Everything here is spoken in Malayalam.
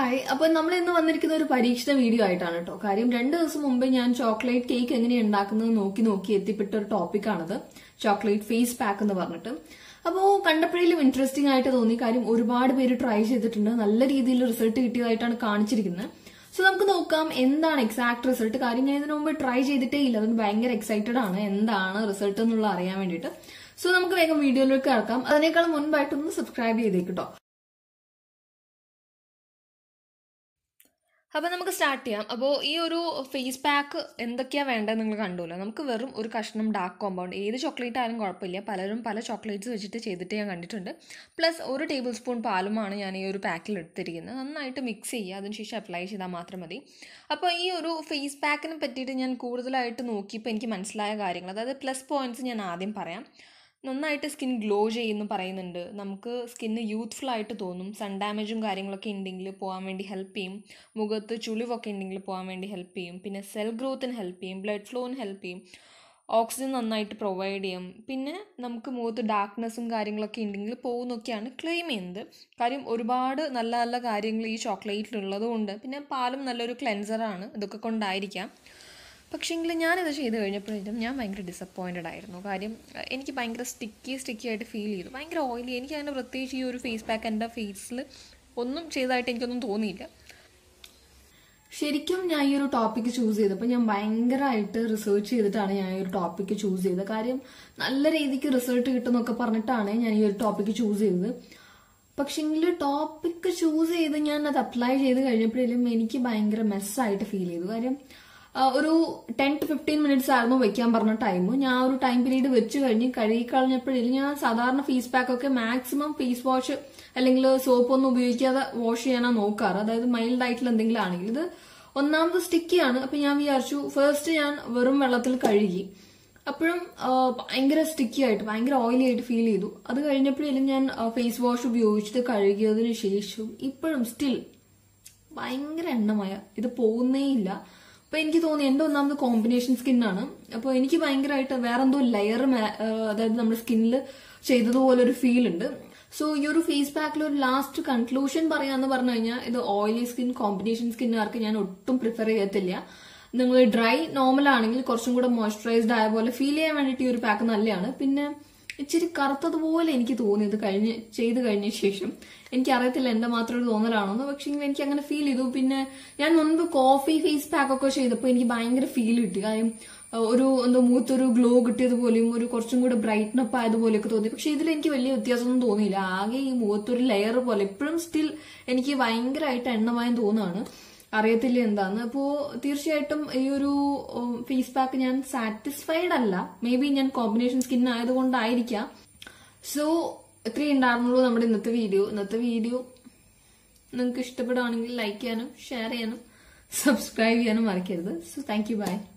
ഹായ് അപ്പൊ നമ്മൾ ഇന്ന് വന്നിരിക്കുന്ന ഒരു പരീക്ഷണ വീഡിയോ ആയിട്ടാണ് കേട്ടോ കാര്യം രണ്ട് ദിവസം മുമ്പ് ഞാൻ ചോക്ലേറ്റ് കേക്ക് എങ്ങനെ ഉണ്ടാക്കുന്നത് നോക്കി നോക്കി എത്തിപ്പെട്ട ഒരു ടോപ്പിക്കാണത് ചോക്ലേറ്റ് ഫേസ് പാക്ക് എന്ന് പറഞ്ഞിട്ട് അപ്പോൾ കണ്ടപ്പോഴേലും ഇൻട്രസ്റ്റിംഗ് ആയിട്ട് തോന്നി കാര്യം ഒരുപാട് പേര് ട്രൈ ചെയ്തിട്ടുണ്ട് നല്ല രീതിയിൽ റിസൾട്ട് കിട്ടിയതായിട്ടാണ് കാണിച്ചിരിക്കുന്നത് സോ നമുക്ക് നോക്കാം എന്താണ് എക്സാക്ട് റിസൾട്ട് കാര്യം ഞാൻ ഇതിനു മുമ്പ് ട്രൈ ചെയ്തിട്ടേ ഇല്ല അതുകൊണ്ട് ഭയങ്കര എക്സൈറ്റഡ് ആണ് എന്താണ് റിസൾട്ട് എന്നുള്ള അറിയാൻ വേണ്ടിയിട്ട് സോ നമുക്ക് വേഗം വീഡിയോയിലേക്ക് കിടക്കാം അതിനേക്കാൾ മുൻപായിട്ടൊന്ന് സബ്സ്ക്രൈബ് ചെയ്തേക്കിട്ടോ അപ്പോൾ നമുക്ക് സ്റ്റാർട്ട് ചെയ്യാം അപ്പോൾ ഈ ഒരു ഫേസ് പാക്ക് എന്തൊക്കെയാണ് വേണ്ടത് നിങ്ങൾ കണ്ടുല്ലോ നമുക്ക് വെറും ഒരു കഷ്ണം ഡാർക്ക് കോമ്പൗണ്ട് ഏത് ചോക്ലേറ്റ് ആയാലും കുഴപ്പമില്ല പലരും പല ചോക്ലേറ്റ്സ് വെച്ചിട്ട് ചെയ്തിട്ട് ഞാൻ കണ്ടിട്ടുണ്ട് പ്ലസ് ഒരു ടേബിൾ സ്പൂൺ പാലുമാണ് ഞാൻ ഈ ഒരു പാക്കിൽ എടുത്തിരിക്കുന്നത് നന്നായിട്ട് മിക്സ് ചെയ്യുക അതിനുശേഷം അപ്ലൈ ചെയ്താൽ മാത്രം മതി അപ്പോൾ ഈ ഒരു ഫേസ് പാക്കിനെ പറ്റിയിട്ട് ഞാൻ കൂടുതലായിട്ട് നോക്കിയപ്പോൾ എനിക്ക് മനസ്സിലായ കാര്യങ്ങൾ അതായത് പ്ലസ് പോയിന്റ്സ് ഞാൻ ആദ്യം പറയാം നന്നായിട്ട് സ്കിൻ ഗ്ലോ ചെയ്യുന്നു പറയുന്നുണ്ട് നമുക്ക് സ്കിന്ന് യൂത്ത്ഫുൾ ആയിട്ട് തോന്നും സൺ ഡാമേജും കാര്യങ്ങളൊക്കെ ഉണ്ടെങ്കിൽ പോകാൻ വേണ്ടി ഹെൽപ്പ് ചെയ്യും മുഖത്ത് ചുളിവൊക്കെ ഉണ്ടെങ്കിൽ പോകാൻ വേണ്ടി ഹെൽപ്പ് ചെയ്യും പിന്നെ സെൽ ഗ്രോത്തിന് ഹെൽപ്പ് ചെയ്യും ബ്ലഡ് ഫ്ലോന് ഹെൽപ്പ് ചെയ്യും ഓക്സിജൻ നന്നായിട്ട് പ്രൊവൈഡ് ചെയ്യും പിന്നെ നമുക്ക് മുഖത്ത് ഡാർക്ക്നെസ്സും കാര്യങ്ങളൊക്കെ ഉണ്ടെങ്കിൽ പോകുന്നൊക്കെയാണ് ക്ലെയിം ചെയ്യുന്നത് കാര്യം ഒരുപാട് നല്ല നല്ല കാര്യങ്ങൾ ഈ ചോക്ലേറ്റിലുള്ളത് കൊണ്ട് പിന്നെ പാലും നല്ലൊരു ക്ലെൻസറാണ് ഇതൊക്കെ കൊണ്ടായിരിക്കാം പക്ഷേങ്കിൽ ഞാനിത് ചെയ്ത് കഴിഞ്ഞപ്പോഴേക്കും ഞാൻ ഭയങ്കര ഡിസപ്പോയിൻറ്റഡ് ആയിരുന്നു കാര്യം എനിക്ക് ഭയങ്കര സ്റ്റിക്കി സ്റ്റിക്കി ആയിട്ട് ഫീൽ ചെയ്തു ഭയങ്കര ഓയിലി എനിക്ക് അങ്ങനെ പ്രത്യേകിച്ച് ഈ ഒരു ഫേസ് പാക്ക് എൻ്റെ ഫേസിൽ ഒന്നും ചെയ്തതായിട്ട് എനിക്കൊന്നും തോന്നിയില്ല ശരിക്കും ഞാൻ ഈ ഒരു ടോപ്പിക്ക് ചൂസ് ചെയ്തപ്പോൾ ഞാൻ ഭയങ്കരമായിട്ട് റിസർച്ച് ചെയ്തിട്ടാണ് ഞാൻ ഈ ഒരു ടോപ്പിക്ക് ചൂസ് ചെയ്തത് കാര്യം നല്ല രീതിക്ക് റിസൾട്ട് കിട്ടുമെന്നൊക്കെ പറഞ്ഞിട്ടാണ് ഞാൻ ഈ ഒരു ടോപ്പിക്ക് ചൂസ് ചെയ്തത് പക്ഷെങ്കിൽ ടോപ്പിക്ക് ചൂസ് ചെയ്ത് ഞാൻ അത് അപ്ലൈ ചെയ്ത് കഴിഞ്ഞപ്പോഴേലും എനിക്ക് ഭയങ്കര മെസ്സായിട്ട് ഫീൽ ചെയ്തു കാര്യം ഒരു ടെൻ ടു ഫിഫ്റ്റീൻ മിനിറ്റ്സ് ആയിരുന്നു വെക്കാൻ പറഞ്ഞ ടൈം ഞാൻ ഒരു ടൈം പീരീഡ് വെച്ച് കഴിഞ്ഞ് കഴുകി കളഞ്ഞപ്പോഴേലും ഞാൻ സാധാരണ ഫേസ് പാക്ക് ഒക്കെ മാക്സിമം ഫേസ് വാഷ് അല്ലെങ്കിൽ സോപ്പ് ഒന്നും ഉപയോഗിക്കാതെ വാഷ് ചെയ്യാനാണ് നോക്കാറ് അതായത് മൈൽഡ് ആയിട്ടുള്ള എന്തെങ്കിലും ആണെങ്കിൽ ഇത് ഒന്നാമത് സ്റ്റിക്കിയാണ് അപ്പൊ ഞാൻ വിചാരിച്ചു ഫസ്റ്റ് ഞാൻ വെറും വെള്ളത്തിൽ കഴുകി അപ്പോഴും ഭയങ്കര സ്റ്റിക്കി ആയിട്ട് ഭയങ്കര ഓയിലി ആയിട്ട് ഫീൽ ചെയ്തു അത് കഴിഞ്ഞപ്പോഴേലും ഞാൻ ഫേസ് വാഷ് ഉപയോഗിച്ചിട്ട് കഴുകിയതിനു ശേഷം ഇപ്പോഴും സ്റ്റിൽ ഭയങ്കര എണ്ണമയ ഇത് പോകുന്നേ ഇല്ല അപ്പൊ എനിക്ക് തോന്നി എന്റെ ഒന്നാമത് കോമ്പിനേഷൻ സ്കിന്നാണ് അപ്പോൾ എനിക്ക് ഭയങ്കരമായിട്ട് വേറെ എന്തോ ലെയർ അതായത് നമ്മുടെ സ്കിന്നിൽ ചെയ്തതുപോലെ ഒരു ഫീൽ ഉണ്ട് സോ ഈ ഒരു ഫേസ് പാക്കിൽ ഒരു ലാസ്റ്റ് കൺക്ലൂഷൻ പറയാന്ന് പറഞ്ഞു കഴിഞ്ഞാൽ ഇത് ഓയിലി സ്കിൻ കോമ്പിനേഷൻ സ്കിന്നുകാർക്ക് ഞാൻ ഒട്ടും പ്രിഫർ ചെയ്യത്തില്ല നിങ്ങൾ ഡ്രൈ നോർമൽ ആണെങ്കിൽ കുറച്ചും കൂടെ മോയ്സ്ചറൈസ്ഡ് ആയ പോലെ ഫീൽ ചെയ്യാൻ വേണ്ടിയിട്ട് ഈ ഒരു പാക്ക് നല്ലതാണ് പിന്നെ ഇച്ചിരി കറുത്തതുപോലെ എനിക്ക് തോന്നിയത് കഴിഞ്ഞ് ചെയ്ത് കഴിഞ്ഞ ശേഷം എനിക്ക് അറിയത്തില്ല എന്റെ മാത്രം ഒരു തോന്നലാണോന്ന് പക്ഷെ എനിക്ക് അങ്ങനെ ഫീൽ ചെയ്തു പിന്നെ ഞാൻ മുൻപ് കോഫി ഫേസ് പാക്ക് ഒക്കെ ചെയ്തപ്പോൾ എനിക്ക് ഭയങ്കര ഫീൽ കിട്ടി കാര്യം ഒരു എന്തോ മൂത്തൊരു ഗ്ലോ കിട്ടിയതുപോലെയും ഒരു കുറച്ചും കൂടെ ബ്രൈറ്റ്നപ്പ് ആയതുപോലെയൊക്കെ തോന്നി പക്ഷെ ഇതിൽ എനിക്ക് വലിയ വ്യത്യാസമൊന്നും തോന്നിയില്ല ആകെ ഈ മുഖത്തൊരു ലെയർ പോലെ എപ്പോഴും സ്റ്റിൽ എനിക്ക് ഭയങ്കരമായിട്ട് എണ്ണമായും തോന്നുകയാണ് അറിയത്തില്ല എന്താന്ന് അപ്പോ തീർച്ചയായിട്ടും ഈ ഒരു ഫേസ് പാക്ക് ഞാൻ സാറ്റിസ്ഫൈഡ് അല്ല മേ ബി ഞാൻ കോമ്പിനേഷൻ സ്കിൻ ആയതുകൊണ്ടായിരിക്കാം സോ ഇത്രയും ഉണ്ടായിരുന്നുള്ളൂ നമ്മുടെ ഇന്നത്തെ വീഡിയോ ഇന്നത്തെ വീഡിയോ നിങ്ങൾക്ക് ഇഷ്ടപ്പെടുകയാണെങ്കിൽ ലൈക്ക് ചെയ്യാനും ഷെയർ ചെയ്യാനും സബ്സ്ക്രൈബ് ചെയ്യാനും മറക്കരുത് സോ താങ്ക് യു ബൈ